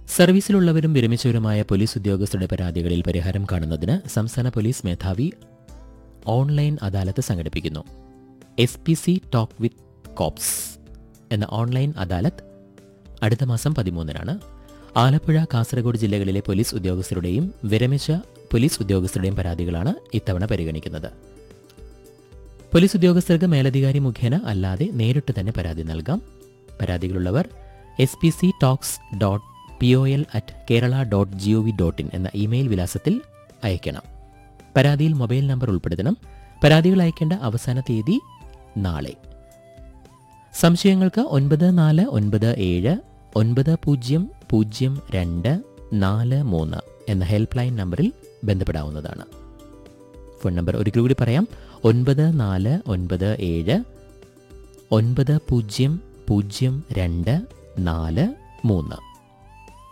സർവീസിലുള്ളവരും വിരമിച്ചവരുമായ police ഉദ്യോഗസ്ഥരുടെ പരാതികളിൽ പരിഹാരം കാണുന്നതിന് സംസ്ഥാന പോലീസ് മേധാവി ഓൺലൈൻ അദാലത്ത് സംഘടിപ്പിക്കുന്നു S P C talk with cops എന്ന ഓൺലൈൻ അദാലത്ത് അടുത്ത മാസം പതിമൂന്നിനാണ് ആലപ്പുഴ കാസർഗോഡ് ജില്ലകളിലെ പോലീസ് ഉദ്യോഗസ്ഥരുടെയും വിരമിച്ച പോലീസ് ഉദ്യോഗസ്ഥരുടെയും പരാതികളാണ് ഇത്തവണ പരിഗണിക്കുന്നത് പോലീസ് ഉദ്യോഗസ്ഥർക്ക് മേലധികാരി മുഖേന അല്ലാതെ നേരിട്ട് തന്നെ പരാതി നൽകാം പരാതികളുള്ളവർ S P C talks dot P O L at Kerala dot G O V dot in എന്ന ഇമെയിൽ വിലാസത്തിൽ അയക്കണം പരാതിയിൽ മൊബൈൽ നമ്പർ ഉൾപ്പെടുത്തണം പരാതികൾ അയക്കേണ്ട അവസാന തീയതി നാളെ സംശയങ്ങൾക്ക് ഒൻപത് നാല് ഒൻപത് ഏഴ് ഒൻപത് പൂജ്യം പൂജ്യം രണ്ട് നാല് മൂന്ന് എന്ന ഹെൽപ്പ് ലൈൻ നമ്പറിൽ ബന്ധപ്പെടാവുന്നതാണ് ഫോൺ നമ്പർ ഒരിക്കൽ കൂടി പറയാം ഒൻപത് നാല് ഒൻപത് ഏഴ് ഒൻപത് പൂജ്യം പൂജ്യം രണ്ട് നാല് മൂന്ന്